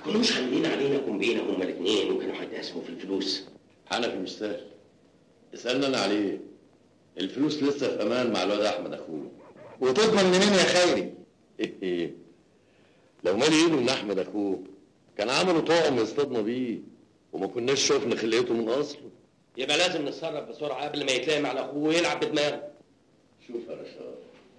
كانوش عاملين علينا كومبينه هما الاثنين وكانوا هيتقاسموا في الفلوس حنفي مش سهل اسالنا انا عليه الفلوس لسه في امان مع الواد احمد اخوه وتضمن منين يا خيري ايه لو مالي ايده من احمد اخوه كان عملوا طعم يصطادنا بيه وما كناش شفنا خلقته من اصله يبقى لازم نتصرف بسرعه قبل ما يتلام على اخوه ويلعب بدماغه شوف يا رشاد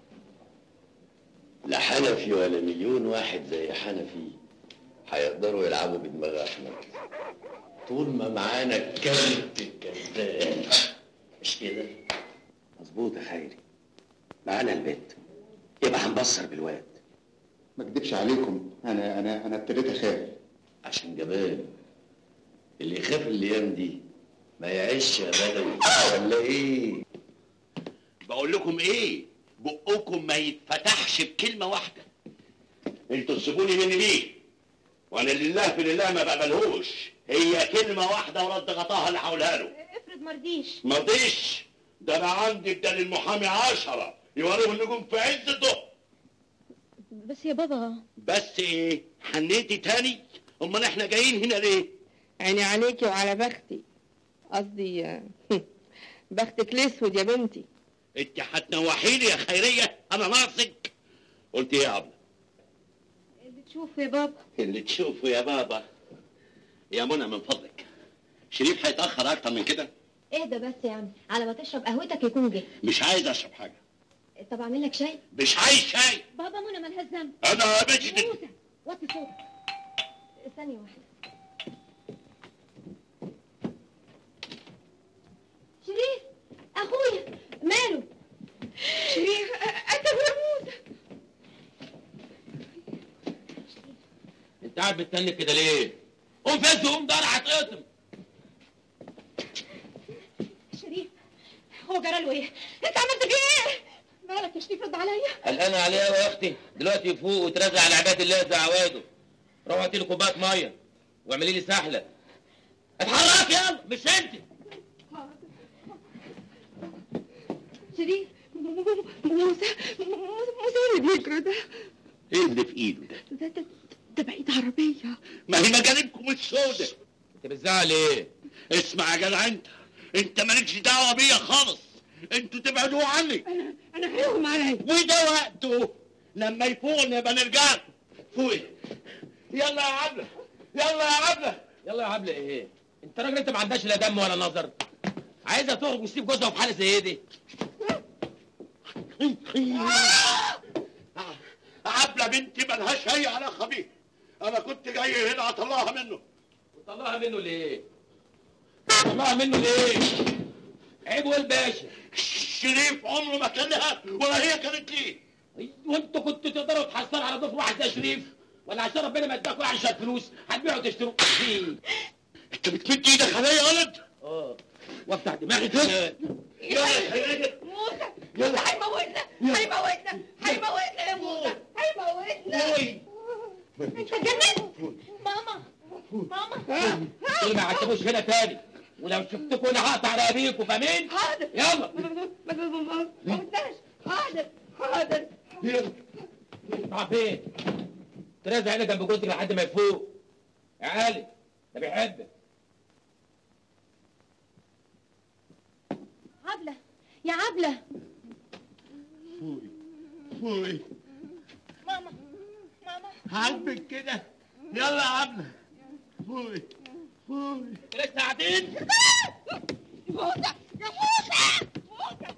لا حنفي ولا مليون واحد زي حنفي هيقدروا يلعبوا بدماغ احمد طول ما معانا الكلب الكذاب مش كده مظبوط يا خيري معانا البيت يبقى هنبصر بالواد ما اكدبش عليكم انا انا انا ابتديت اخاف عشان جبان اللي يخاف الايام دي ما يعيش يا بدوي ولا ايه بقول لكم ايه بقكم ما يتفتحش بكلمه واحده انتوا تسيبوني مني ليه وانا لله في لله ما بقبلهوش هي كلمه واحده ورد غطاها اللي هقولها له افرض مرضيش مرضيش ده انا عندي بدل المحامي عشرة يوريه النجوم في عز الضوء بس يا بابا بس ايه حنيتي تاني امال احنا جايين هنا ليه عيني عليكي وعلى بختي قصدي آه، بختك الاسود يا بنتي انت هتنوحيلي يا خيريه انا ناقصك قلت ايه يا عبله اللي تشوفه يا بابا اللي تشوفه يا بابا يا منى من فضلك شريف هيتاخر اكتر من كده اهدى بس يا عم على ما تشرب قهوتك يكون جه مش عايز اشرب حاجه طب اعمل لك شاي مش عايز شاي بابا منى مالهاش ذنب انا يا بنتي موسى وطي صوتك ثانية واحدة شريف اخويا ماله شريف قتل يا موسى انت قاعد بتتنك كده ليه؟ قوم فز قوم ده انا هتقطم شريف هو جرى له ايه انت عملت فيه ايه مالك يا شريف رد عليا قلقانه عليها يا اختي دلوقتي يفوق وترزع على عباد الله زي عواده روح هاتي لي كوبايه ميه واعملي لي سحله اتحرك يلا مش انت شريف موسى موسى اللي بيجري ده ايه اللي في ايده ده ده ده, ده بعيد عربية ما هي مجانبكم السودة انت بتزعل ايه؟ اسمع يا جدع انت انت مالكش دعوه بيا خالص انتوا تبعدوا عني انا انا هيغم عليا وده وقته لما يفوق نبقى نرجع له. فوقي يلا يا عبله يلا يا عبله يلا يا عبله ايه؟ انت راجل انت ما عندكش لا دم ولا نظر عايزه تخرج وتسيب جوزها في حاله زي دي عبله بنتي ملهاش اي علاقه بيه انا كنت جاي هنا اطلعها منه طلعها منه ليه؟ طلعها منه ليه؟ عيب والباشا شريف عمره ما كان لها ولا هي كانت ليه وانتوا كنتوا تقدروا تحصلوا على ضيف واحد زي شريف ولا عشان ربنا ما اداكوا عشان فلوس هتبيعوا وتشتروا فيه انت بتمد ايدك عليا يا ولد اه وافتح دماغي كمان يلا يا خيريه موسى يلا. هيموتنا هيموتنا هيموتنا يا موسى هيموتنا انت اتجننت ماما ماما دول ما عتبوش هنا تاني ولو شفتكوا انا هقطع رقابيكوا فاهمين؟ حاضر يلا ما قلتهاش حاضر حاضر يلا راح فين؟ ترازع هنا جنب جوزك لحد ما يفوق يا علي ده بيحبك عبلة يا عبلة فوقي فوقي ماما ماما عاجبك كده يلا يا عبله فوقي فوقي لسه قاعدين موسى يا موسى موسى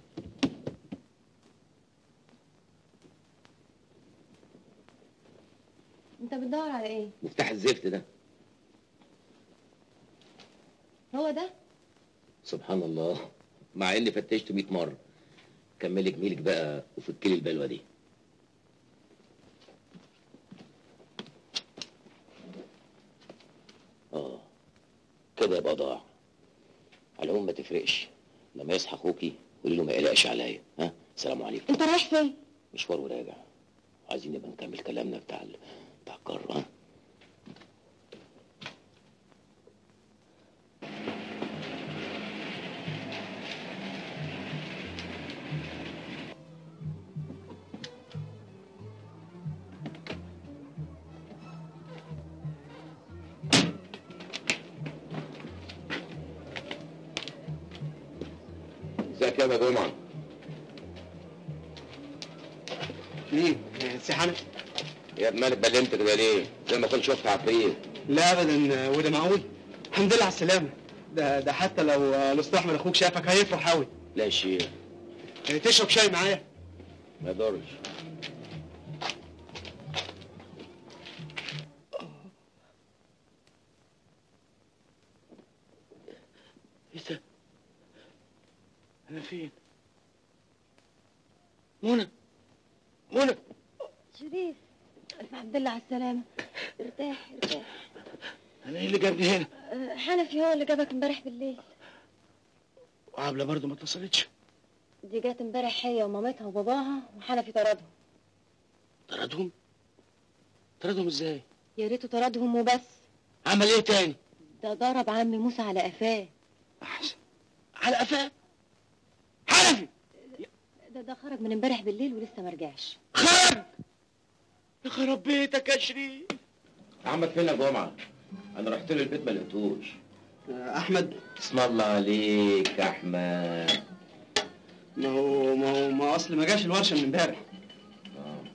انت بتدور على ايه مفتاح الزفت ده هو ده سبحان الله مع اني فتشته 100 مره كملي جميلك بقى وفكلي البلوه دي اه كده يبقى ضاع على العموم ما تفرقش لما يصحى اخوكي قولي له ما يقلقش عليا ها سلام عليكم انت رايح فين مشوار وراجع عايزين نبقى نكمل كلامنا بتاع ال- بتاع القاره ها مساء كام يا جمعه مين؟ سي حنفي يا ابن مالك بلمت كده ليه زي ما كنت شفت عفريت لا ابدا وده معقول الحمد لله على السلامه ده ده حتى لو الاستاذ احمد اخوك شافك هيفرح قوي لا شيء تشرب شاي معايا ما يضرش ايه ده؟ انا فين؟ منى منى شريف الف حمد لله على السلامة ارتاح ارتاح انا ايه اللي جابني هنا؟ أه، حنفي هو اللي جابك امبارح بالليل وعبله برضه ما اتصلتش دي جات امبارح هي ومامتها وباباها وحنفي طردهم طردهم؟ طردهم ازاي؟ يا ريته طردهم وبس عمل ايه تاني؟ ده ضرب عم موسى على قفاه احسن على قفاه حنفي ده ده خرج من امبارح بالليل ولسه ما رجعش خرج يا خرب بيتك يا شريف احمد فين يا جمعه انا رحت له البيت ما لقيتوش احمد اسم الله عليك يا احمد ما هو ما هو ما اصل ما جاش الورشه من امبارح آه.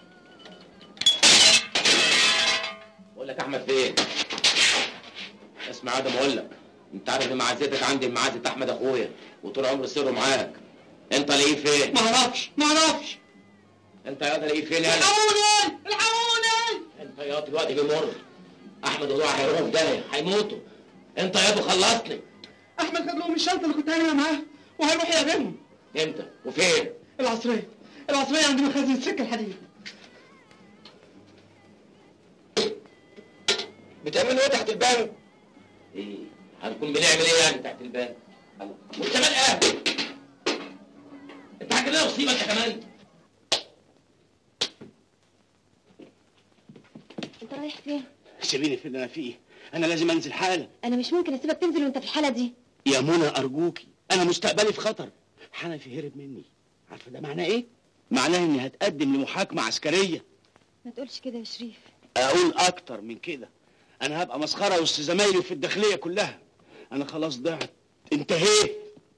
بقول لك احمد فين اسمع ادم اقول لك انت عارف ان معزتك عندي معزه احمد اخويا وطول عمري سره معاك انت لاقيه فين ما اعرفش ما اعرفش انت يا لاقيه فين يا الحقوني الحقوني انت يا دلوقتي بيمر احمد وضوع هيروحوا في داهيه هيموتوا انت يا ابو خلصني احمد خد لهم الشنطه اللي كنت عاملها معاه وهيروح يقابلهم امتى وفين العصريه العصريه عند مخازن السكه الحديد بتعملوا ايه تحت البنك ايه هنكون بنعمل ايه يعني تحت البنك الله وانت مال اهل انت حاجه لنا مصيبه انت كمان انت رايح فين سيبيني في اللي انا فيه انا لازم انزل حالا انا مش ممكن اسيبك تنزل وانت في الحالة دي يا منى ارجوكي انا مستقبلي في خطر حنفي هرب مني عارفه ده معناه ايه معناه اني هتقدم لمحاكمه عسكريه ما تقولش كده يا شريف اقول اكتر من كده انا هبقى مسخره وسط زمايلي في الداخليه كلها انا خلاص ضعت انتهيت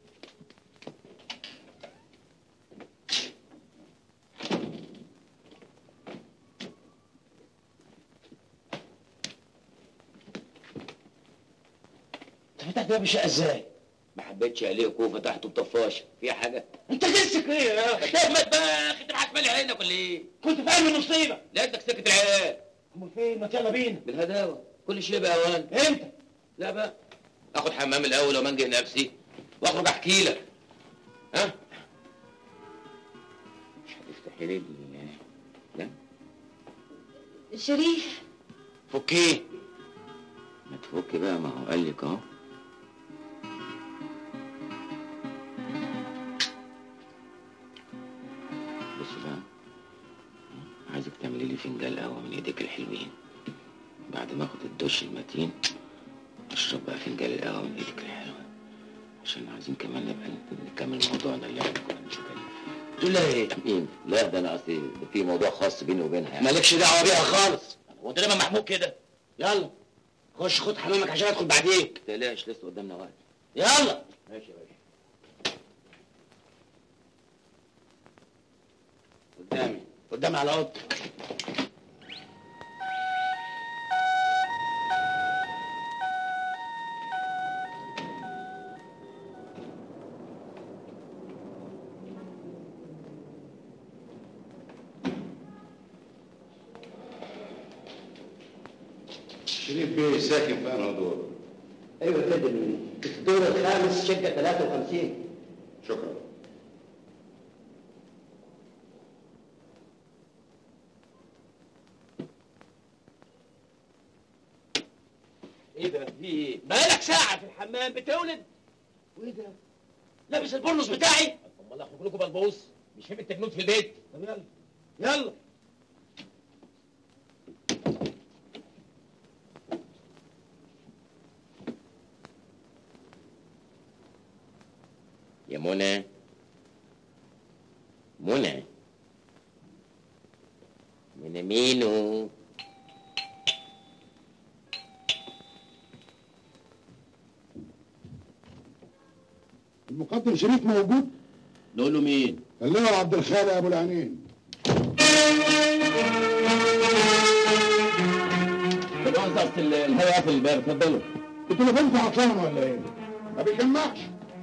انت فتحت باب الشقه ازاي؟ ما حبيتش عليك وفتحته بطفاشه فيها حاجه انت جنسك ايه يا اخي؟ تهمت بقى انت معاك مالي عينك ولا ايه كنت فاهم المصيبه لقيتك سكت العيال امال فين؟ ما يلا بينا بالهداوه كل شيء باوان امتى؟ لا بقى اخد حمام الاول ومنجي نفسي واخرج احكي لك ها مش هتفتحي لي ال- لا شريف فكيه ما تفك بقى ما هو قال لك اهو بص بقى عايزك تعملي لي فنجان قهوه من ايديك الحلوين بعد ما اخد الدش المتين اشرب بقى فنجان القهوه من ايدك الحلوه عشان عايزين كمان نبقى نكمل موضوعنا اللي احنا كنا بنتكلم فيه تقول لها ايه؟ مين؟ لا ده انا قصدي في موضوع خاص بيني وبينها يعني مالكش دعوه بيها خالص هو ده لما محمود كده يلا خش خد حمامك عشان ادخل بعديك ما تقلقش لسه قدامنا وقت يلا ماشي يا باشا قدامي قدامي على اوضتي شريف بيه ساكن في انهي دور ايوه كده في الدور الخامس شقه 53 شكرا ايه ده؟ في ايه؟ بقالك ساعة في الحمام بتولد؟ وايه ده؟ لابس البرنس بتاعي؟ امال اخرج لكم بلبوس مش فاهم التجنود في البيت طب يلا يلا يا منى منى منى مينو ام المقدم شريف موجود نقول له مين اللواء عبد الخالق ابو العينين مؤاخذة اصل الهواء قافل الباب اتفضلوا التليفون عطلان ولا ايه؟ ما بيجمعش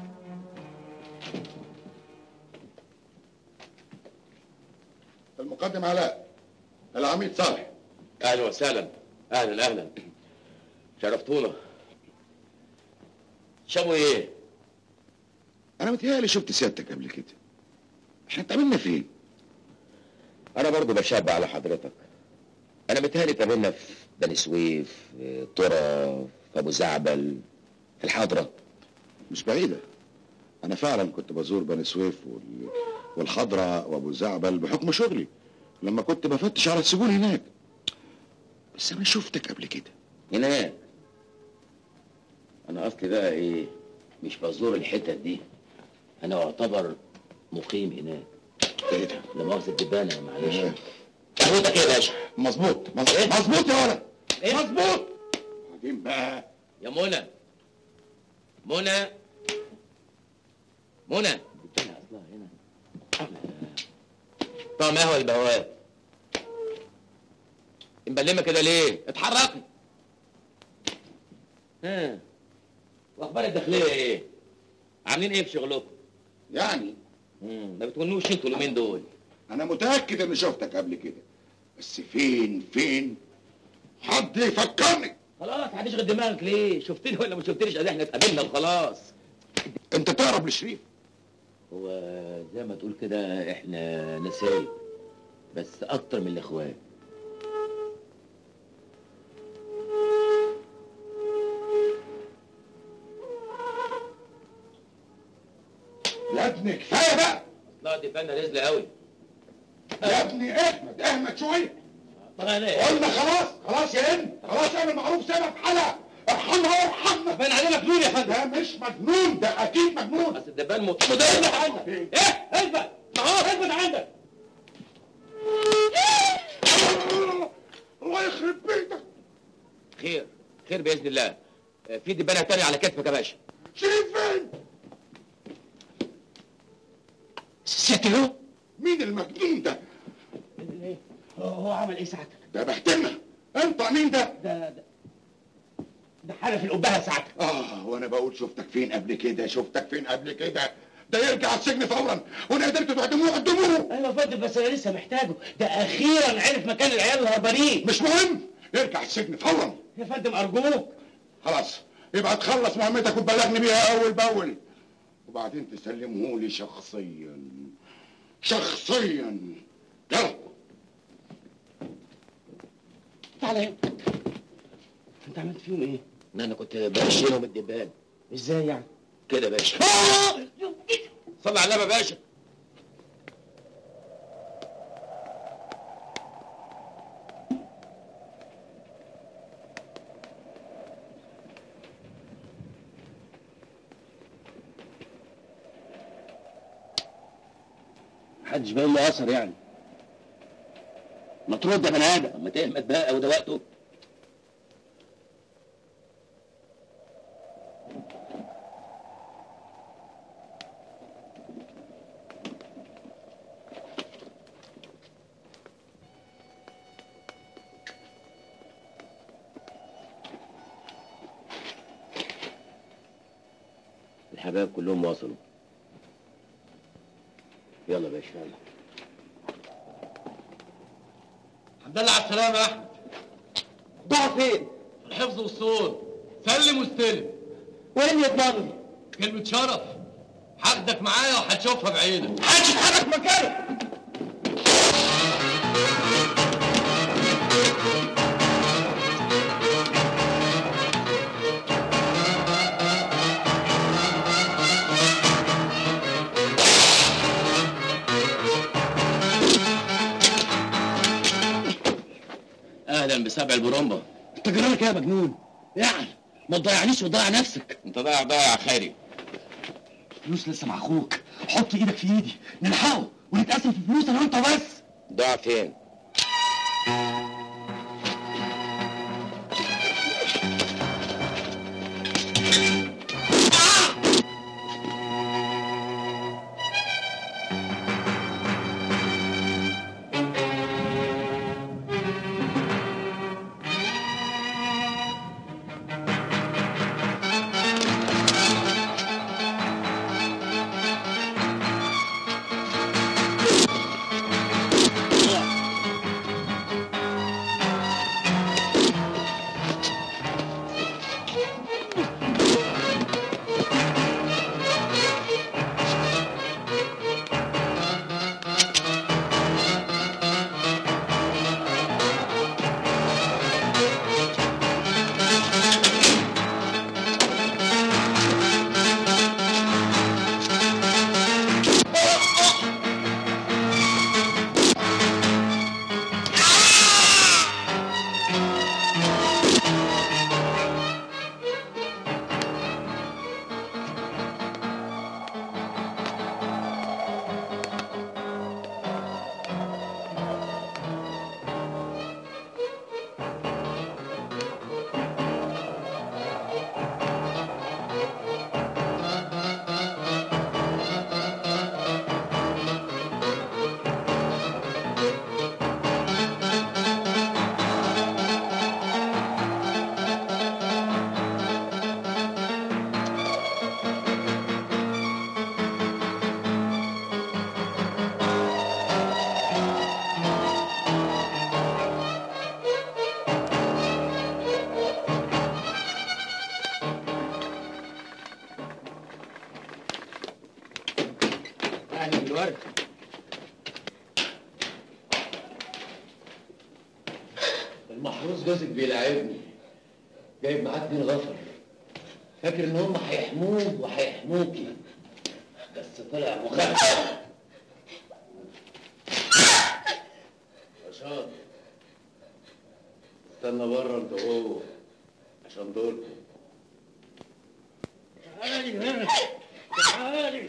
المقدم علاء العميد صالح اهلا وسهلا اهلا اهلا شرفتونا شابوا ايه؟ انا متهيألي شفت سيادتك قبل كده احنا اتقابلنا فين؟ انا برضو بشاب على حضرتك انا متهيألي اتقابلنا في بني سويف في طرة في ابو زعبل في الحضرة مش بعيدة أنا فعلا كنت بزور بني سويف وال... والخضراء وأبو زعبل بحكم شغلي لما كنت بفتش على السجون هناك بس أنا شفتك قبل كده هناك انا اصلي بقى ايه مش بزور الحتت دي انا اعتبر مقيم هناك إيه ده؟ لا مؤاخذة الدبانة معلش إيه؟ حضرتك ايه يا باشا مظبوط مظبوط مظبوط يا ولد إيه؟ مظبوط بعدين بقى يا منى منى منى بتطلع اصلها هنا طعم قهوه البهوات مبلمه كده ليه؟ اتحركي ها واخبار الداخليه ايه؟ عاملين ايه في شغلكم؟ يعني مم، ما بتونوش انتوا اليومين دول أنا متأكد إني شفتك قبل كده بس فين فين؟ حد يفكرني خلاص هتشغل دماغك ليه؟ شفتني ولا ما شفتنيش ادي احنا اتقابلنا وخلاص أنت تقرب لشريف هو زي ما تقول كده احنا نسايب بس اكتر من الاخوات يا ابني كفاية بقى لا دي فنة رزل قوي يا ابني احمد احمد شوية طبعا ايه قلنا خلاص خلاص يا هند خلاص اعمل معروف سيبها في حالها ارحمها وارحمنا باين عليه مجنون يا فندم ده مش مجنون ده اكيد مجنون بس الدبان مو اثبت عندك ايه اثبت ما هو اثبت عندك الله يخرب بيتك خير خير باذن الله آه، في دبانه تانية على كتفك يا باشا شريف فين ستلو مين المجنون ده هو عمل ايه ساعتك ده بهدلنا انت مين ده ده ده ده حلف القبهه ساعتك اه وانا بقول شفتك فين قبل كده شفتك فين قبل كده ده يرجع السجن فورا وانا قدرت تعدموه قدموه ايوه يا فندم بس انا لسه محتاجه ده اخيرا عرف مكان العيال الهربانين مش مهم يرجع السجن فورا يا فندم ارجوك خلاص يبقى تخلص مهمتك وتبلغني بيها اول باول وبعدين تسلمه لي شخصيا شخصيا يلا تعالى هنا انت عملت فيهم ايه؟ ان انا كنت بشيلهم الدبان ازاي يعني؟ كده يا باشا صلي على النبي يا باشا محدش باين له اثر يعني ما ترد يا بني ادم اما تهمت بقى وده وقته الحبايب كلهم وصلوا يلا يا باشا يلا الحمد لله على السلامه يا احمد ضاع فين؟ الحفظ والصون سلم واستلم وين يضمنني؟ كلمة شرف هاخدك معايا وهتشوفها بعينك محدش يتحرك مكانك اهلا بسبع البرومبا انت جرالك ايه يا مجنون؟ يعني ما تضيعنيش وتضيع نفسك انت ضايع ضايع خيري فلوس لسه مع اخوك حط ايدك في ايدي نلحقه ونتقاسم في فلوس انا وانت بس ضاع فين المحروس جوزك بيلعبني جايب معاه اتنين غفر فاكر ان هم هيحموه وهيحموكي بس طلع مخدر عشان استنى بره انت هو عشان دوركم تعالي هنا تعالي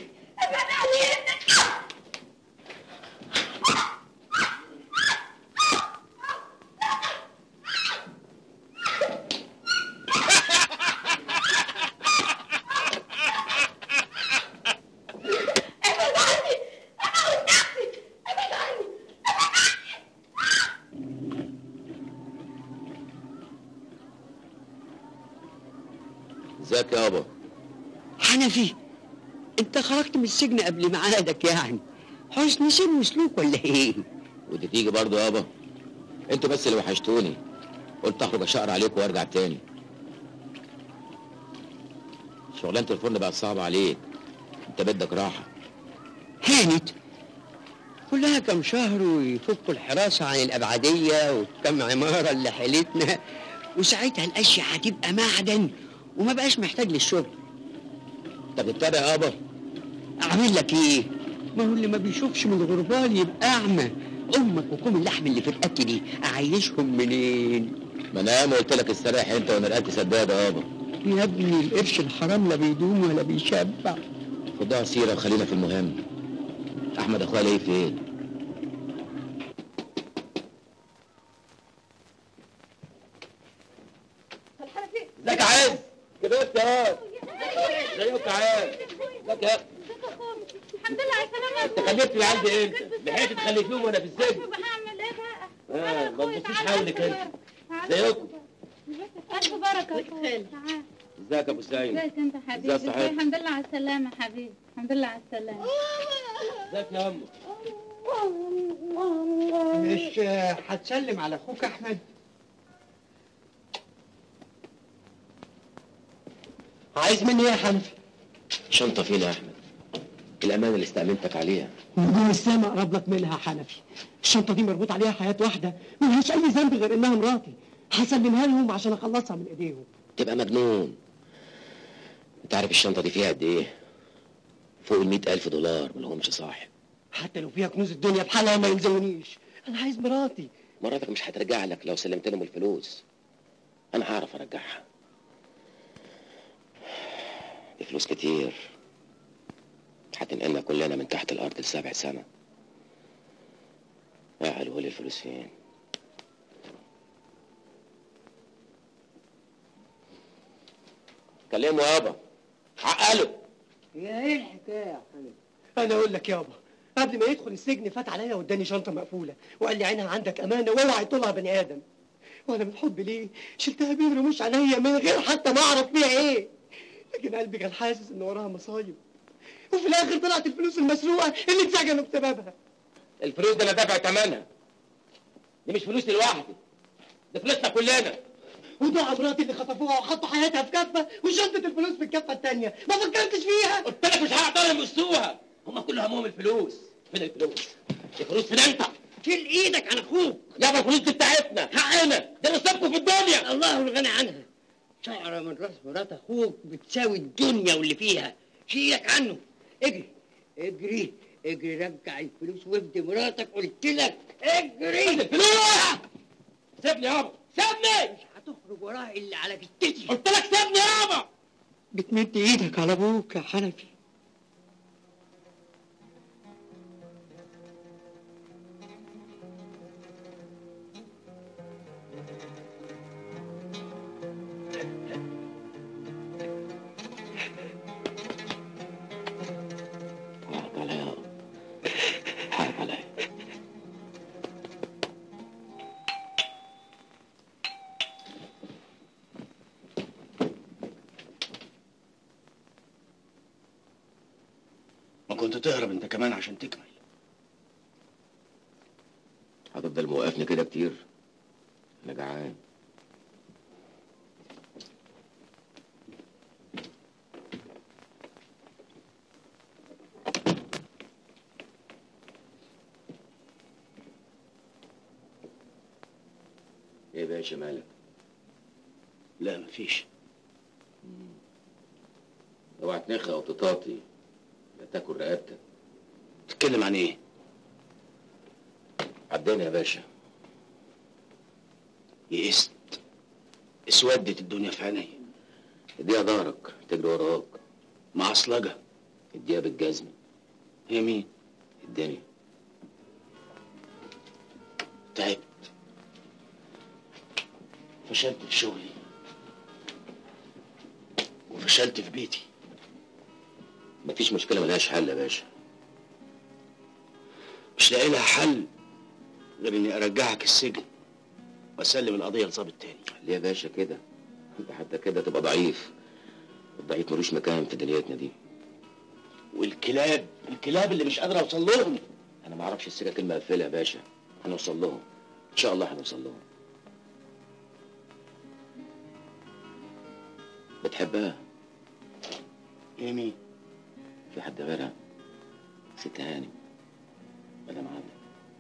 ابعد عني اموت نفسي ابعد عني ازيك يابا حنفي انت خرجت من السجن قبل ميعادك يعني حسن سن وسلوك ولا ايه ودي تيجي برضه يابا انتوا بس اللي وحشتوني قلت اخرج اشقر عليكم وارجع تاني شغلانه الفرن بقت صعبه عليك انت بدك راحه هانت كلها كم شهر ويفكوا الحراسة عن الأبعدية والكم عمارة اللي حيلتنا وساعتها الأشياء هتبقى معدن وما بقاش محتاج للشغل انت بتتابع يابا أعمل لك إيه؟ ما هو اللي ما بيشوفش من الغربال يبقى أعمى أمك وكم اللحم اللي في الأكل دي أعيشهم منين؟ ما انا ياما قلت لك استريح انت ونرقت سداده يابا يا ابني القرش الحرام لا بيدوم ولا بيشبع خدها سيره وخلينا في المهم احمد اخويا ليه فين ازيك يا عز كبرت يا واد ازيك يا عز ازيك يا الحمد لله على السلامة انت خلفت العيال دي امتى؟ لحقت تخلفيهم وانا في السجن هعمل ايه بقى؟ اه ما تبصيش حولك انت ازيكم ألف بركة يا أخويا. تعال ازيك يا ابو سعيد ازيك انت حبيبي ازيك صحيح؟ الحمد لله على السلامة حبيبي الحمد لله على السلامة ازيك يا امه مش هتسلم على أخوك أحمد؟ عايز مني إيه يا حنفي؟ شنطه فينا يا احمد الامانه اللي استامنتك عليها نجوم السما قرب لك منها يا حنفي الشنطة دي مربوط عليها حياة واحدة ملهاش أي ذنب غير إنها مراتي هسلمها لهم عشان أخلصها من إيديهم تبقى مجنون انت عارف الشنطه دي فيها قد ايه فوق ال ألف دولار ملهمش صاحب حتى لو فيها كنوز الدنيا بحالها ما يلزمونيش أنا عايز مراتي مراتك مش هترجع لك لو سلمت لهم الفلوس انا هعرف ارجعها دي فلوس كتير هتنقلنا كلنا من تحت الارض لسبع سنة يا قالوا لي الفلوس فين كلمه يابا عقله يا إيه الحكاية يا حنفي أنا أقول لك يابا قبل ما يدخل السجن فات عليا واداني شنطة مقفولة وقال لي عينها عندك أمانة واوعى يطولها بني آدم وأنا من حب ليه شلتها بين رموش عينيا من غير حتى ما أعرف فيها إيه لكن قلبي كان حاسس إن وراها مصايب وفي الآخر طلعت الفلوس المسروقة اللي اتسجنوا بسببها الفلوس دي انا دافع ثمنها دي مش فلوسي لوحدي دي فلوسنا كلنا ودعا مراتي اللي خطفوها وحطوا حياتها في كفة وشنطة الفلوس في الكفة التانية ما فكرتش فيها قلت لك مش هقدر يمسوها هم كل همهم الفلوس فين الفلوس الفلوس فين انت شيل إيدك عن أخوك يابا الفلوس دي بتاعتنا حقنا ده نصيبكم في الدنيا الله الغني عنها شعرة من راس مرات أخوك بتساوي الدنيا واللي فيها شيلك عنه اجري اجري اجري رجع الفلوس وافدي مراتك قلت لك اجري الفلوس سيبني يابا سيبني مش هتخرج وراها إلا على جتتي قلت لك سيبني يابا بتمد إيدك على أبوك يا حنفي حقك عليا يابا حقك عليا ما كنت تهرب انت كمان عشان تكمل هتفضل موقفني كده كتير انا جعان ايه يا باشا مالك لا مفيش اوعى تنخى او تطاطي لا تاكل رقبتك تتكلم عن ايه عداني يا باشا يئست اسودت الدنيا في عيني اديها ظهرك تجري وراك معصلجة اديها بالجزم هي مين الدنيا تعبت فشلت في شغلي وفشلت في بيتي مفيش مشكله ملهاش حل يا باشا مش لاقي لها حل غير اني ارجعك السجن واسلم القضيه لظابط تاني ليه يا باشا كده انت حتى كده تبقى ضعيف الضعيف ملوش مكان في دنيتنا دي والكلاب الكلاب اللي مش قادر اوصل لهم انا ما اعرفش السكه كلمه قفلها يا باشا هنوصل لهم ان شاء الله هنوصل لهم بتحبها ايه مين في حد غيرها ست هانم مدام عادل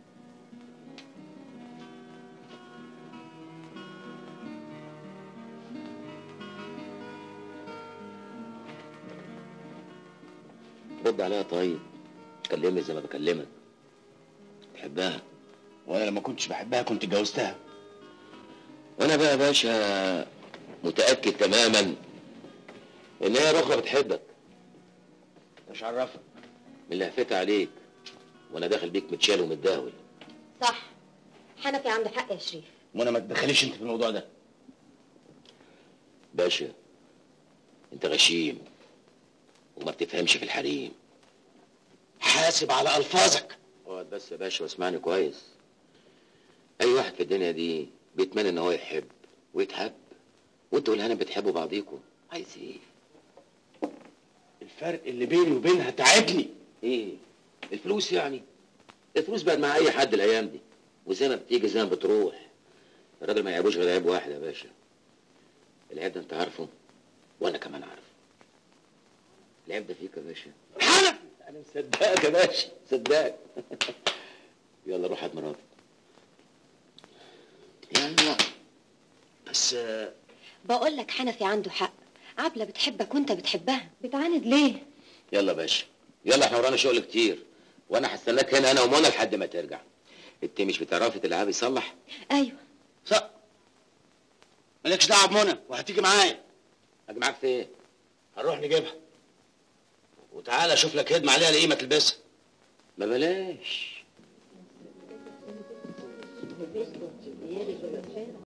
رد عليها طيب كلمني زي ما بكلمك تحبها وانا لما كنتش بحبها كنت اتجوزتها وانا بقى يا باشا متاكد تماما ان هي الاخرى بتحبك مش عرفك من لهفتها عليك وانا داخل بيك متشال ومتداول صح حنفي عنده حق يا شريف وانا ما تدخليش انت في الموضوع ده باشا انت غشيم وما بتفهمش في الحريم حاسب على الفاظك اقعد بس يا باشا واسمعني كويس اي واحد في الدنيا دي بيتمنى ان هو يحب ويتحب وانتوا والهنا بتحبوا بعضيكوا عايز ايه الفرق اللي بيني وبينها تعبني ايه الفلوس يعني الفلوس بقت مع اي حد الايام دي وزي ما بتيجي زي ما بتروح الراجل ما يعيبوش غير عيب واحد يا باشا العيب ده انت عارفه وانا كمان عارفه العيب ده فيك يا باشا حنفي انا مصدقك يا باشا مصدقك يلا روح هات مراتك يلا بس آه، بقول لك حنفي عنده حق عبلة بتحبك وانت بتحبها بتعاند ليه يلا يا باشا يلا احنا ورانا شغل كتير وانا هستناك هنا انا ومنى لحد ما ترجع انت مش بتعرفي تلعبي صلح ايوه صح مالكش دعوه بمنى وهتيجي معايا اجي معاك في ايه هنروح نجيبها وتعالى اشوف لك هدمه عليها القيمه تلبسها ما بلاش